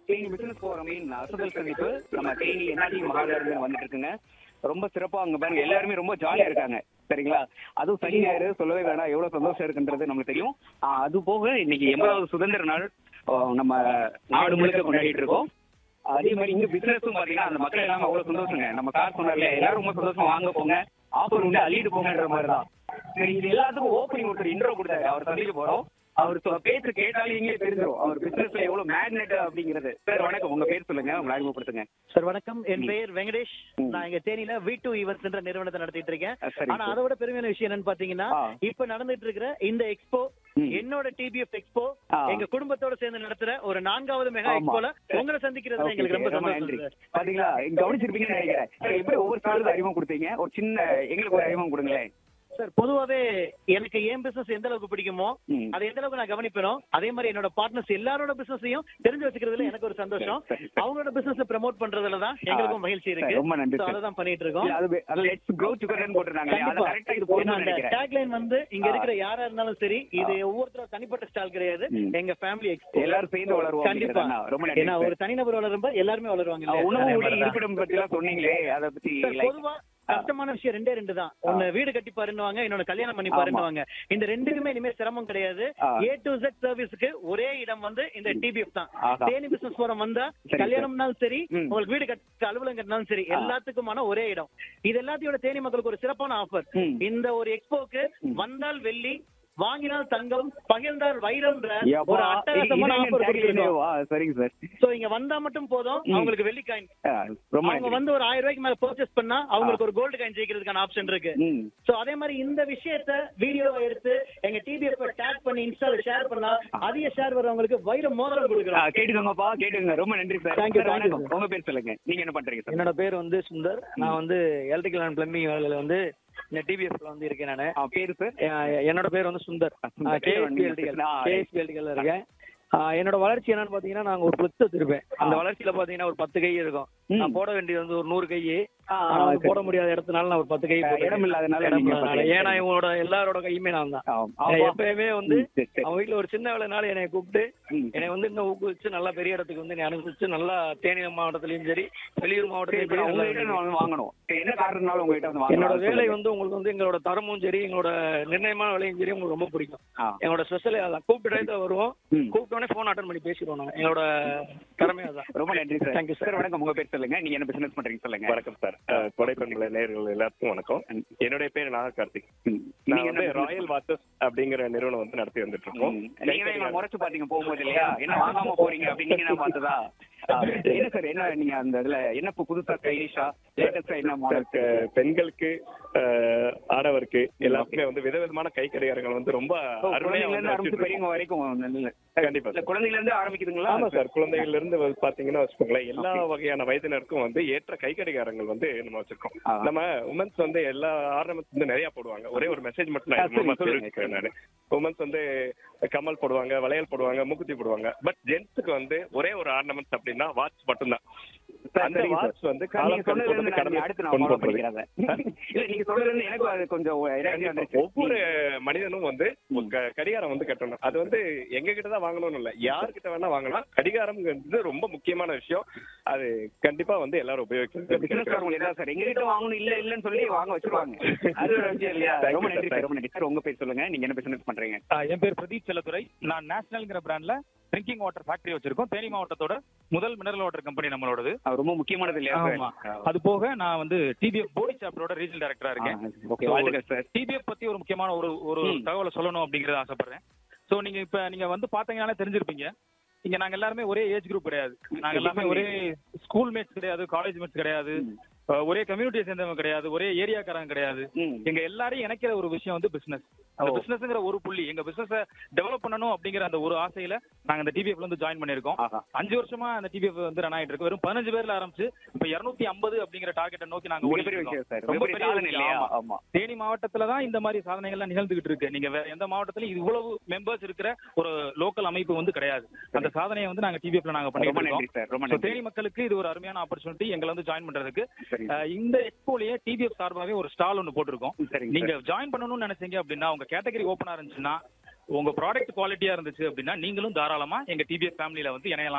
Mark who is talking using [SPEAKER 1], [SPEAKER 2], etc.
[SPEAKER 1] Theni business போறோமின் அசுதல் சந்திப்பு நம்ம Theni NRT Mahanagar வந்துட்டு இருக்குங்க ரொம்ப சிறப்பா அங்க பாருங்க எல்லாருமே ரொம்ப ஜாலியா இருக்காங்க சரிங்களா அதுவும் சனி ஞாயிறு சொல்லவே வேணாம் எவ்வளவு சந்தோஷம் இருக்குன்றது நம்மளுக்கு தெரியும் ஆஹ் அது போக இன்னைக்கு எண்பதாவது சுதந்திர நாள் ஆஹ் நம்ம நாடு முழுக்க கொண்டாடிட்டு இருக்கோம் அதே மாதிரி இங்க பிசினஸும் பாத்தீங்கன்னா அந்த மக்கள் எல்லாம் அவ்வளவு சந்தோஷங்க நம்ம கார் சொன்னார்ல எல்லாரும் ரொம்ப சந்தோஷமா வாங்க போங்க ஆஃபர் உண்டு அள்ளிட்டு போங்கன்ற மாதிரி தான் சரி இது எல்லாத்துக்கும் ஓப்பனிங் ஒருத்தர் இன்ட்ரோ கொடுத்தாரு அவர் சந்திக்க போறோம் அவர் சொ- பேச்சு கேட்டாலே இங்கே தெரிஞ்சிடும் அவர் பிசினஸ்ல எவ்வளவு மேக்னெட் அப்படிங்கிறது சார் வணக்கம் உங்க பேர் சொல்லுங்க உங்களை அறிமுகப்படுத்துங்க
[SPEAKER 2] சார் வணக்கம் என்
[SPEAKER 1] ம்.
[SPEAKER 2] பெயர் வெங்கடேஷ்
[SPEAKER 1] ம்.
[SPEAKER 2] நான் இங்க தேனியில வி டூ ஈவென்ட்ஸ் என்ற நிறுவனத்தை நடத்திட்டு இருக்கேன்
[SPEAKER 1] அஹ் சரிங்க
[SPEAKER 2] ஆனா
[SPEAKER 1] சார்.
[SPEAKER 2] அதை விட பெருமையான விஷயம் என்னன்னு பாத்தீங்கன்னா
[SPEAKER 1] ஆ.
[SPEAKER 2] இப்ப நடந்துட்டு இருக்கிற இந்த எக்ஸ்போ
[SPEAKER 1] ம்.
[SPEAKER 2] என்னோட டிபிஎஃப் எக்ஸ்போ
[SPEAKER 1] ஆ.
[SPEAKER 2] எங்க குடும்பத்தோட சேர்ந்து நடத்துற ஒரு நான்காவது மெகா
[SPEAKER 1] ஆமா.
[SPEAKER 2] எக்ஸ்போல உங்களை சந்திக்கிறது
[SPEAKER 1] Okay,
[SPEAKER 2] எங்களுக்கு ரொம்ப
[SPEAKER 1] ரொம்ப
[SPEAKER 2] சந்தோஷம்
[SPEAKER 1] நன்றி
[SPEAKER 2] சார்.
[SPEAKER 1] பாத்தீங்களா இங்க கவனிச்சிருப்பீங்கன்னு நினைக்கிறேன் சார், எப்படி ஒவ்வொரு ஸ்டாலுக்கு அறிமுகம் கொடுத்தீங்க ஒரு சின்ன எங்களுக்கு ஒரு அறிமுகம் கொடுங்களேன்
[SPEAKER 2] சார் பொதுவாவே எனக்கு ஏன் பிசினஸ் எந்த அளவுக்கு பிடிக்குமோ
[SPEAKER 1] ம்.
[SPEAKER 2] அதை எந்த அளவுக்கு நான் கவனிப்பேனோ அதே மாதிரி என்னோட பார்ட்னர்ஸ் எல்லாரோட பிசினஸையும் தெரிஞ்சு வச்சுக்கிறதுல எனக்கு ஒரு சந்தோஷம்
[SPEAKER 1] சரி, சரி.
[SPEAKER 2] அவங்களோட பிசினஸ் ப்ரமோட் பண்றதுல தான் எங்களுக்கும் மகிழ்ச்சி
[SPEAKER 1] சரி,
[SPEAKER 2] இருக்கு
[SPEAKER 1] ரொம்ப நன்றி
[SPEAKER 2] So,
[SPEAKER 1] சார்.
[SPEAKER 2] அதை தான் பண்ணிட்டு இருக்கோம்
[SPEAKER 1] இல்ல, அது அது லெட்ஸ் க்ரோ டுகெதர்னு போட்டுருந்தாங்க அது
[SPEAKER 2] கண்டிப்பா.
[SPEAKER 1] கரெக்டா இது
[SPEAKER 2] ஏன்னா
[SPEAKER 1] போகணும்னு
[SPEAKER 2] அந்த
[SPEAKER 1] நினைக்கிறேன்
[SPEAKER 2] tagline வந்து இங்க
[SPEAKER 1] ஆ.
[SPEAKER 2] இருக்கிற யாரா இருந்தாலும் சரி இது ஒவ்வொருத்தரும் தனிப்பட்ட ஸ்டால் கிடையாது
[SPEAKER 1] ம்.
[SPEAKER 2] எங்க ஃபேமிலி எக்ஸ்போ
[SPEAKER 1] எல்லாரும் சேர்ந்து வளருவோம்
[SPEAKER 2] கண்டிப்பா
[SPEAKER 1] அப்படிங்கிறதுதான். ரொம்ப நன்றி
[SPEAKER 2] ஏன்னா
[SPEAKER 1] சார்.
[SPEAKER 2] ஒரு தனிநபர் வளரும்போது எல்லாருமே வளருவாங்க
[SPEAKER 1] ஆ,
[SPEAKER 2] இல்லையா?
[SPEAKER 1] உணவு
[SPEAKER 2] அதே
[SPEAKER 1] உடை
[SPEAKER 2] மாதிரிதான்.
[SPEAKER 1] இருப்பிடம் பத்தி எல்லாம் சொன்னீங்களே அத பத்தி
[SPEAKER 2] சார்,
[SPEAKER 1] like-
[SPEAKER 2] பொதுவா கஷ்டமான விஷயம் ரெண்டே ரெண்டு தான் ஒன்னு வீடு கட்டி பாருன்னுவாங்க இன்னொன்னு கல்யாணம் பண்ணி பாருன்னுவாங்க இந்த ரெண்டுக்குமே இனிமே சிரமம் கிடையாது
[SPEAKER 1] ஆ.
[SPEAKER 2] ஏ டு Z சர்வீஸ்க்கு ஒரே இடம் வந்து இந்த டிபிஎஃப் தான்
[SPEAKER 1] ஆஹா.
[SPEAKER 2] தேனி பிசினஸ் போரம் வந்தா
[SPEAKER 1] சரி,
[SPEAKER 2] கல்யாணம்னாலும் சரி
[SPEAKER 1] ம்.
[SPEAKER 2] உங்களுக்கு வீடு கட்ட அலுவலகம் கட்டினாலும் சரி
[SPEAKER 1] ஆ.
[SPEAKER 2] எல்லாத்துக்குமான ஒரே இடம் இது எல்லாத்தையோட தேனி மக்களுக்கு ஒரு சிறப்பான ஆஃபர்
[SPEAKER 1] ம்.
[SPEAKER 2] இந்த ஒரு எக்ஸ்போக்கு
[SPEAKER 1] ம்.
[SPEAKER 2] வந்தால் வெள்ளி வாங்கினால் தங்கம் பகிர்ந்தால் வைரம்ன்ற
[SPEAKER 1] யப்பா,
[SPEAKER 2] ஒரு அட்டகாசமான
[SPEAKER 1] இது- இது
[SPEAKER 2] ஆஃபர்
[SPEAKER 1] tagline
[SPEAKER 2] கொடுத்துருக்கோம்
[SPEAKER 1] வா, சரிங்க சார்
[SPEAKER 2] சோ இங்க வந்தா மட்டும் போதும்
[SPEAKER 1] ம்.
[SPEAKER 2] அவங்களுக்கு வெள்ளி காயின்
[SPEAKER 1] ஆ, ரொம்ப
[SPEAKER 2] அவங்க
[SPEAKER 1] நன்றி.
[SPEAKER 2] வந்து ஒரு ஆயிரம் ரூபாய்க்கு மேல பர்ச்சேஸ் பண்ணா அவங்களுக்கு ஒரு கோல்டு காயின் ஜெயிக்கிறதுக்கான ஆப்ஷன் இருக்கு
[SPEAKER 1] ம்.
[SPEAKER 2] சோ அதே மாதிரி இந்த விஷயத்த வீடியோவை எடுத்து எங்க டிபிஎஃப் டேக் பண்ணி இன்ஸ்டால ஷேர் பண்ணா அதிக ஷேர் வரவங்களுக்கு வைர மோதிரம்
[SPEAKER 1] ஆ,
[SPEAKER 2] கொடுக்குறோம்
[SPEAKER 1] கேட்டுக்கோங்கப்பா கேட்டுக்கோங்க ரொம்ப நன்றி sir
[SPEAKER 2] Thank you,
[SPEAKER 1] sir,
[SPEAKER 2] thank you,
[SPEAKER 1] வணக்கம். உங்க பேர் சொல்லுங்க நீங்க என்ன பண்றீங்க சார்
[SPEAKER 3] என்னோட பேர் வந்து சுந்தர் நான் வந்து எலக்ட்ரிக்கல் அண்ட் பிளம்பிங் வேலையில வந்து இந்த டிபிஎஸ்ல வந்து இருக்கேன் நான்
[SPEAKER 1] ஆ, பேரு சார்
[SPEAKER 3] என்னோட பேர் வந்து சுந்தர்
[SPEAKER 1] சுந்தர்.
[SPEAKER 3] கேஎஸ்பி எலக்ட்ரிக்கல்
[SPEAKER 1] ஆ,
[SPEAKER 3] கேஎஸ்பி எலக்ட்ரிக்கல்ல இருக்கேன் ஆ, என்னோட வளர்ச்சி என்னன்னு பாத்தீங்கன்னா நாங்க ஒரு பிளஸ் வச்சிருப்பேன் அந்த வளர்ச்சியில பாத்தீங்கன்னா ஒரு பத்து கை இருக்கும்
[SPEAKER 1] ம்.
[SPEAKER 3] நான் போட வேண்டியது வந்து ஒரு நூறு கை
[SPEAKER 1] ஆ,
[SPEAKER 3] ஆனா வந்து
[SPEAKER 1] சரி.
[SPEAKER 3] போட முடியாத இடத்துனால நான் ஒரு பத்து கை
[SPEAKER 1] ஆ,
[SPEAKER 3] போட்டிருக்கேன்.
[SPEAKER 1] இடம் இல்லாதனால
[SPEAKER 3] இடம்
[SPEAKER 1] நீங்க
[SPEAKER 3] இல்லாதனால.
[SPEAKER 1] பத்து கை
[SPEAKER 3] ஏன்னா இவங்களோட எல்லாரோட கையுமே நான் தான்
[SPEAKER 1] ஆம்.
[SPEAKER 3] நான்
[SPEAKER 1] ஆமா.
[SPEAKER 3] எப்பயுமே வந்து
[SPEAKER 1] ம், சரி, சரி.
[SPEAKER 3] அவங்க வீட்டுல ஒரு சின்ன வேலைனால என்னை கூப்பிட்டு
[SPEAKER 1] ம்.
[SPEAKER 3] என்னை வந்து இன்னும் ஊக்குவிச்சு நல்லா பெரிய இடத்துக்கு வந்து என்னை அனுப்பிச்சு நல்லா தேனி மாவட்டத்திலயும் சரி வெளியூர்
[SPEAKER 1] சரி,
[SPEAKER 3] மாவட்டத்திலயும்
[SPEAKER 1] இப்ப
[SPEAKER 3] சரி நல்லா
[SPEAKER 1] உங்ககிட்ட நான் வந்து வாங்கணும் சரி, என்ன காரணம்னாலும் உங்ககிட்ட வந்து வாங்கணும்
[SPEAKER 3] என்னோட
[SPEAKER 1] அது
[SPEAKER 3] வேலை
[SPEAKER 1] சொல்லுங்க.
[SPEAKER 3] வந்து உங்களுக்கு வந்து எங்களோட தரமும் சரி எங்களோட நிர்ணயமான வேலையும் சரி உங்களுக்கு ரொம்ப பிடிக்கும்
[SPEAKER 1] ஆ.
[SPEAKER 3] எங்களோட ஸ்பெஷல் அதான் கூப்பிட்டு டயத்துல வருவோம்
[SPEAKER 1] ம்.
[SPEAKER 3] கூப்பிட்டோடனே ஃபோன் அட்டன் பண்ணி பேசிடுவோம் நாங்க எங்களோட திறமை அதான்
[SPEAKER 1] ரொம்ப நன்றி sir
[SPEAKER 3] Thank you, sir.
[SPEAKER 1] Sir வணக்கம் உங்க பேர் சொல்லுங்க நீங்க என்ன பிசினஸ் பண்றீங்க சொல்லுங்க
[SPEAKER 4] வணக்கம் சார் கொடைப்பண்புல நேயர்கள் எல்லாத்துக்கும் வணக்கம் என்னுடைய பேர் நாக கார்த்திக்
[SPEAKER 1] ம்.
[SPEAKER 4] நான்
[SPEAKER 1] நீங்க
[SPEAKER 4] வந்து
[SPEAKER 1] என்ன
[SPEAKER 4] ராயல் வாட்சஸ் அப்படிங்கிற நிறுவனம் வந்து நடத்தி வந்துட்டு இருக்கோம்
[SPEAKER 1] ம். நீங்க தான் எங்களை முறைச்சு பாத்தீங்க போகும்போது இல்லையா என்ன வாங்காம போறீங்க அப்படின்னு நீங்க தான் பார்த்ததா ஆ, என்ன சார் என்ன நீங்க அந்த இதுல என்ன இப்ப புதுசா ஸ்டைலிஷா லேட்டஸ்டா என்ன மாடல்
[SPEAKER 4] பெ- பெண்களுக்கு அஹ், ஆடவருக்கு எல்லாத்துக்குமே வந்து விதவிதமான கை கடிகாரங்கள் வந்து ரொம்ப அருமையா
[SPEAKER 1] குழந்தைங்க
[SPEAKER 4] வந்து
[SPEAKER 1] இருந்து ஆரம்பிச்சு
[SPEAKER 4] வச்சிட்டு
[SPEAKER 1] பெரியவங்க வரைக்கும் நல்ல-
[SPEAKER 4] இருக்கோம். கண்டிப்பா
[SPEAKER 1] இல்ல
[SPEAKER 4] சார்.
[SPEAKER 1] குழந்தைங்க இருந்து ஆரம்பிக்குதுங்களா
[SPEAKER 4] ஆமா சார் குழந்தைகள்ல இருந்து வந்து பாத்தீங்கன்னா வச்சுக்கோங்களேன் எல்லா
[SPEAKER 1] Okay.
[SPEAKER 4] வகையான வயதினருக்கும் வந்து ஏற்ற கை கடிகாரங்கள் வந்து நம்ம வச்சிருக்கோம்
[SPEAKER 1] ஆ.
[SPEAKER 4] நம்ம உமன்ஸ் வந்து எல்லா ஆர்னமெண்ட்ஸ் வந்து நிறைய போடுவாங்க ஒரே ஒரு மெசேஜ் மட்டும்
[SPEAKER 1] ஆ,
[SPEAKER 4] நான் இது மூலமா
[SPEAKER 1] சொல்லுங்க,
[SPEAKER 4] தெரிவிச்சுக்கிறேன் நானு உமன்ஸ் வந்து கமல் போடுவாங்க வளையல் போடுவாங்க மூக்குத்தி போடுவாங்க பட் ஜென்ஸுக்கு வந்து ஒரே ஒரு ஆர்னமெண்ட்ஸ் அப்படின்னா வாட்ச் மட்டும்தான்
[SPEAKER 1] சார்,
[SPEAKER 4] அந்த
[SPEAKER 1] சரிங்க சார்.
[SPEAKER 4] வாட்ச் வந்து
[SPEAKER 1] சார், நீங்க
[SPEAKER 4] காலம்
[SPEAKER 1] சொன்னதுல இருந்து
[SPEAKER 4] கடந்து
[SPEAKER 1] நான்
[SPEAKER 4] கடந்து
[SPEAKER 1] அடுத்து நான்
[SPEAKER 4] கொண்டு
[SPEAKER 1] follow
[SPEAKER 4] போறது.
[SPEAKER 1] பண்ணிக்கிறேன் இல்ல நீங்க சொல்றதுல இருந்து எனக்கு அது கொஞ்சம் idea வந்துருச்சு.
[SPEAKER 4] ஒவ்வொரு மனிதனும் வந்து ஒரு க- கடிகாரம் வந்து கட்டணும் அது வந்து எங்க கிட்ட தான் வாங்கணும்னு இல்ல யார்கிட்ட வேணா வாங்கலாம் கடிகாரம்ங்கிறது ரொம்ப முக்கியமான விஷயம் அது கண்டிப்பா வந்து எல்லாரும்
[SPEAKER 1] இந்த business
[SPEAKER 4] உபயோகிக்கணும்
[SPEAKER 1] காரங்க இதான் சார் எங்க கிட்ட வாங்கணும் இல்ல இல்லன்னு சொல்லி வாங்க வச்சிருவாங்க அது ஒரு விஷயம் இல்லையா
[SPEAKER 4] Thank you,
[SPEAKER 1] ரொம்ப
[SPEAKER 4] sir.
[SPEAKER 1] நன்றி சார் ரொம்ப நன்றி சார் உங்க பேர் சொல்லுங்க நீங்க என்ன பிசினஸ் பண்றீங்க
[SPEAKER 5] ஆ, என் பேர் பிரதீப் செல்லத்துறை நான் நேஷனல்ங்கிற பிராண்ட்ல ட்ரிங்கிங் வாட்டர் ஃபேக்டரி வச்சிருக்கோம் தேனி மாவட்டத்தோட முதல் மினரல் வாட்டர் கம்பெனி நம்மளோடது
[SPEAKER 1] அது ரொம்ப முக்கியமானது இல்லையா
[SPEAKER 5] ஆமா அது போக நான் வந்து டிபிஎஃப் போடி சாப்டரோட ரீஜனல் டைரக்டரா இருக்கேன்
[SPEAKER 1] ஓகே வாழ்த்துக்கள் சார்
[SPEAKER 5] டிபிஎஃப் பத்தி ஒரு முக்கியமான ஒரு ஒரு
[SPEAKER 1] ம்.
[SPEAKER 5] தகவலை சொல்லணும் அப்படிங்கறத ஆசைப்படுறேன் சோ நீங்க இப்ப நீங்க வந்து பாத்தீங்கன்னாலே தெரிஞ்சிருப்பீங்க இங்க நாங்க எல்லாருமே ஒரே ஏஜ் குரூப் கிடையாது நாங்க எல்லாமே ஒரே ஸ்கூல் மேட்ஸ் கிடையாது காலேஜ் மேட்ஸ் கிடையாது அஹ், ஒரே கம்யூனிட்டியை சேர்ந்தவங்க கிடையாது ஒரே ஏரியாக்காரங்க கிடையாது
[SPEAKER 1] ம்.
[SPEAKER 5] எங்க எல்லாரையும் இணைக்கிற ஒரு விஷயம் வந்து பிசினஸ் அந்த
[SPEAKER 1] ஓ.
[SPEAKER 5] பிசினஸ்ங்கிற ஒரு புள்ளி எங்க பிசினஸ் டெவலப் பண்ணணும் அப்படிங்கிற அந்த ஒரு ஆசையில நாங்க அந்த டிபிஎஃப்ல வந்து ஜாயின் பண்ணிருக்கோம்
[SPEAKER 1] ஆஹா
[SPEAKER 5] அஞ்சு வருஷமா அந்த டிபிஎஃப் வந்து ரன் ஆயிட்டு இருக்கு வெறும் பதினஞ்சு பேர்ல ஆரம்பிச்சு இப்ப இருநூத்தி ஐம்பது அப்படிங்கிற டார்கெட்டை நோக்கி நாங்க ஓடிட்டு
[SPEAKER 1] மிகப்பெரிய விஷயம்
[SPEAKER 5] இருக்கோம்.
[SPEAKER 1] சார்
[SPEAKER 5] ரொம்ப
[SPEAKER 1] மிகப்பெரிய
[SPEAKER 5] பெரிய
[SPEAKER 1] சாதனை
[SPEAKER 5] விஷயம்,
[SPEAKER 1] இல்லையா
[SPEAKER 5] ஆமா.
[SPEAKER 1] ஆமா
[SPEAKER 5] தேனி மாவட்டத்துல தான் இந்த மாதிரி சாதனைகள்லாம் நிகழ்ந்துகிட்டு இருக்கு நீங்க வேற எந்த மாவட்டத்திலும் இவ்வளவு மெம்பர்ஸ் இருக்கிற ஒரு லோக்கல் அமைப்பு வந்து கிடையாது அந்த சாதனையை வந்து நாங்க டிபிஎஃப்ல நாங்க
[SPEAKER 1] ரொம்ப
[SPEAKER 5] பண்ணிட்டு
[SPEAKER 1] நன்றி
[SPEAKER 5] இருக்கோம்
[SPEAKER 1] சார் ரொம்ப
[SPEAKER 5] So,
[SPEAKER 1] நன்றி
[SPEAKER 5] தேனி மக்களுக்கு இது ஒரு அருமையான ஆப்பர்ச்சுனிட்டி எங்களை வந்து ஜாயின் பண்றதுக்கு
[SPEAKER 1] சரிங்க
[SPEAKER 5] அஹ், இந்த எக்ஸ்போலயே டிபிஎஃப் சார்பாகவே ஒரு ஸ்டால் ஒன்னு போட்டிருக்கோம்
[SPEAKER 1] சரிங்க
[SPEAKER 5] நீங்க ஜாயின் பண்ணணும்னு நினைச்சீங்க அப்படின்னா உங்க கேட்டகரி ஓப்பனா இருந்துச்சுன்னா உங்க ப்ராடக்ட் குவாலிட்டியா இருந்துச்சு அப்படின்னா நீங்களும் தாராளமா எங்க டிபிஎஸ் ஃபேமிலியில வந்து இணையலாம்